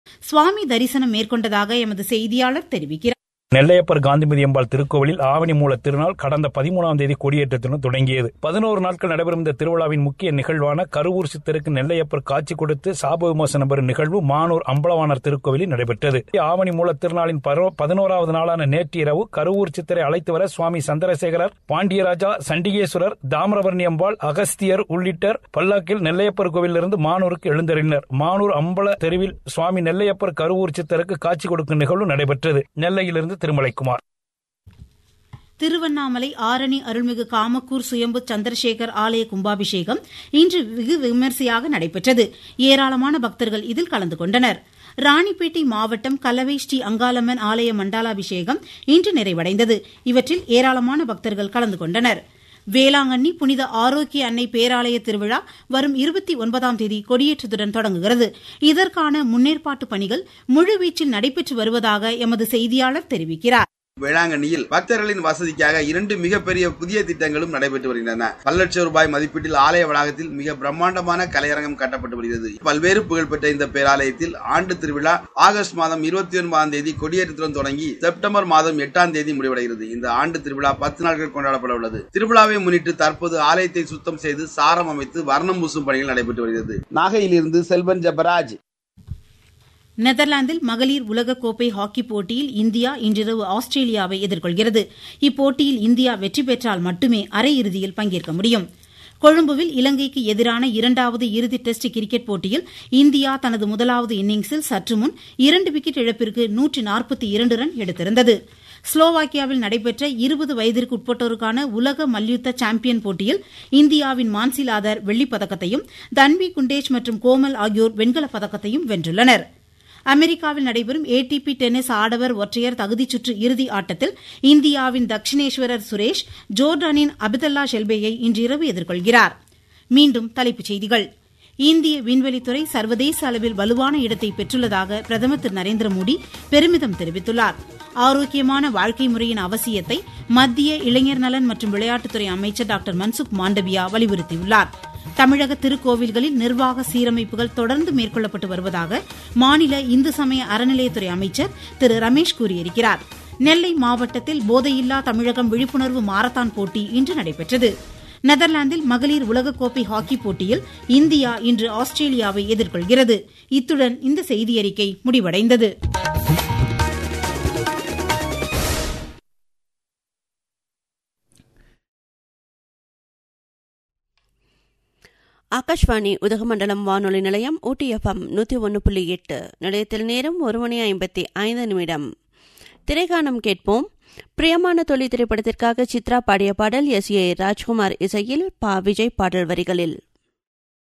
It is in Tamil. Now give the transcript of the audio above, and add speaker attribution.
Speaker 1: சுவாமி தரிசனம் மேற்கொண்டதாக எமது செய்தியாளர் தெரிவிக்கிறார்
Speaker 2: நெல்லையப்பர் காந்திமதி அம்பாள் திருக்கோவிலில் ஆவணி மூல திருநாள் கடந்த பதிமூணாம் தேதி கொடியேற்றத்துடன் தொடங்கியது பதினோரு நாட்கள் நடைபெறும் இந்த திருவிழாவின் முக்கிய நிகழ்வான கருவூர் சித்தருக்கு நெல்லையப்பர் காட்சி கொடுத்து சாப விமோசனம் பெறும் நிகழ்வு மானூர் அம்பலவாணர் திருக்கோவிலில் நடைபெற்றது ஆவணி மூல திருநாளின் பதினோராவது நாளான நேற்று இரவு கருவூர் சித்தரை அழைத்து வர சுவாமி சந்திரசேகரர் பாண்டியராஜா சண்டிகேஸ்வரர் தாமிரபரணி அம்பாள் அகஸ்தியர் உள்ளிட்டர் பல்லாக்கில் நெல்லையப்பர் கோவிலிருந்து மானூருக்கு எழுந்தறினர் மானூர் அம்பல தெருவில் சுவாமி நெல்லையப்பர் கருவூர் சித்தருக்கு காட்சி கொடுக்கும் நிகழ்வு நடைபெற்றது நெல்லையிலிருந்து திருமலைக்குமார்
Speaker 1: திருவண்ணாமலை ஆரணி அருள்மிகு காமக்கூர் சுயம்பு சந்திரசேகர் ஆலய கும்பாபிஷேகம் இன்று வெகு விமரிசையாக நடைபெற்றது ஏராளமான பக்தர்கள் இதில் கலந்து கொண்டனர் ராணிப்பேட்டை மாவட்டம் கலவை ஸ்ரீ அங்காளம்மன் ஆலய மண்டாலாபிஷேகம் இன்று நிறைவடைந்தது இவற்றில் ஏராளமான பக்தர்கள் கலந்து கொண்டனர் வேளாங்கண்ணி புனித ஆரோக்கிய அன்னை பேராலய திருவிழா வரும் இருபத்தி ஒன்பதாம் தேதி கொடியேற்றத்துடன் தொடங்குகிறது இதற்கான முன்னேற்பாட்டு பணிகள் முழுவீச்சில் நடைபெற்று வருவதாக எமது செய்தியாளர் தெரிவிக்கிறார்
Speaker 3: வேளாங்கண்ணியில் பக்தர்களின் வசதிக்காக இரண்டு மிகப்பெரிய புதிய திட்டங்களும் நடைபெற்று வருகின்றன பல லட்சம் ரூபாய் மதிப்பீட்டில் ஆலய வளாகத்தில் மிக பிரம்மாண்டமான கலையரங்கம் கட்டப்பட்டு வருகிறது பல்வேறு புகழ்பெற்ற இந்த பேராலயத்தில் ஆண்டு திருவிழா ஆகஸ்ட் மாதம் இருபத்தி ஒன்பதாம் தேதி கொடியேற்றத்துடன் தொடங்கி செப்டம்பர் மாதம் எட்டாம் தேதி முடிவடைகிறது இந்த ஆண்டு திருவிழா பத்து நாட்கள் கொண்டாடப்பட உள்ளது திருவிழாவை முன்னிட்டு தற்போது ஆலயத்தை சுத்தம் செய்து சாரம் அமைத்து வர்ணம் பூசும் பணிகள் நடைபெற்று வருகிறது நாகையிலிருந்து செல்வன் ஜபராஜ்
Speaker 1: நெதர்லாந்தில் மகளிர் உலகக்கோப்பை ஹாக்கி போட்டியில் இந்தியா இன்றிரவு ஆஸ்திரேலியாவை எதிர்கொள்கிறது இப்போட்டியில் இந்தியா வெற்றி பெற்றால் மட்டுமே அரையிறுதியில் பங்கேற்க முடியும் கொழும்புவில் இலங்கைக்கு எதிரான இரண்டாவது இறுதி டெஸ்ட் கிரிக்கெட் போட்டியில் இந்தியா தனது முதலாவது இன்னிங்ஸில் சற்று முன் இரண்டு விக்கெட் இழப்பிற்கு நூற்றி நாற்பத்தி இரண்டு ரன் எடுத்திருந்தது ஸ்லோவாக்கியாவில் நடைபெற்ற இருபது வயதிற்கு உட்பட்டோருக்கான உலக மல்யுத்த சாம்பியன் போட்டியில் இந்தியாவின் மான்சிலாதர் வெள்ளிப் பதக்கத்தையும் தன்வி குண்டேஷ் மற்றும் கோமல் ஆகியோர் வெண்கலப் பதக்கத்தையும் வென்றுள்ளனா் அமெரிக்காவில் நடைபெறும் ஏடிபி டென்னிஸ் ஆடவர் ஒற்றையர் தகுதிச் சுற்று இறுதி ஆட்டத்தில் இந்தியாவின் தக்ஷினேஸ்வரர் சுரேஷ் ஜோர்டானின் அபிதல்லா ஷெல்பேயை இன்றிரவு எதிர்கொள்கிறார் மீண்டும் தலைப்புச் செய்திகள் இந்திய விண்வெளித்துறை சர்வதேச அளவில் வலுவான இடத்தை பெற்றுள்ளதாக பிரதமர் திரு நரேந்திர மோடி பெருமிதம் தெரிவித்துள்ளார் ஆரோக்கியமான வாழ்க்கை முறையின் அவசியத்தை மத்திய இளைஞர் நலன் மற்றும் விளையாட்டுத்துறை அமைச்சர் டாக்டர் மன்சுக் மாண்டவியா வலியுறுத்தியுள்ளார் தமிழக திருக்கோவில்களில் நிர்வாக சீரமைப்புகள் தொடர்ந்து மேற்கொள்ளப்பட்டு வருவதாக மாநில இந்து சமய அறநிலையத்துறை அமைச்சர் திரு ரமேஷ் கூறியிருக்கிறார் நெல்லை மாவட்டத்தில் போதையில்லா தமிழகம் விழிப்புணர்வு மாரத்தான் போட்டி இன்று நடைபெற்றது நெதர்லாந்தில் மகளிர் உலகக்கோப்பை ஹாக்கி போட்டியில் இந்தியா இன்று ஆஸ்திரேலியாவை எதிர்கொள்கிறது இத்துடன் இந்த செய்தியறிக்கை முடிவடைந்தது
Speaker 4: ஆகாஷ்வாணி உதகமண்டலம் வானொலி நிலையம் ஊட்டி எஃப்எம் நூற்றி ஒன்று புள்ளி எட்டு நிலையத்தில் நேரம் ஒரு மணி ஐம்பத்தி ஐந்து நிமிடம் திரைக்காணம் கேட்போம் பிரியமான தொழில் திரைப்படத்திற்காக சித்ரா பாடிய பாடல் எஸ் ஏ ராஜ்குமார் இசையில் பா விஜய் பாடல் வரிகளில்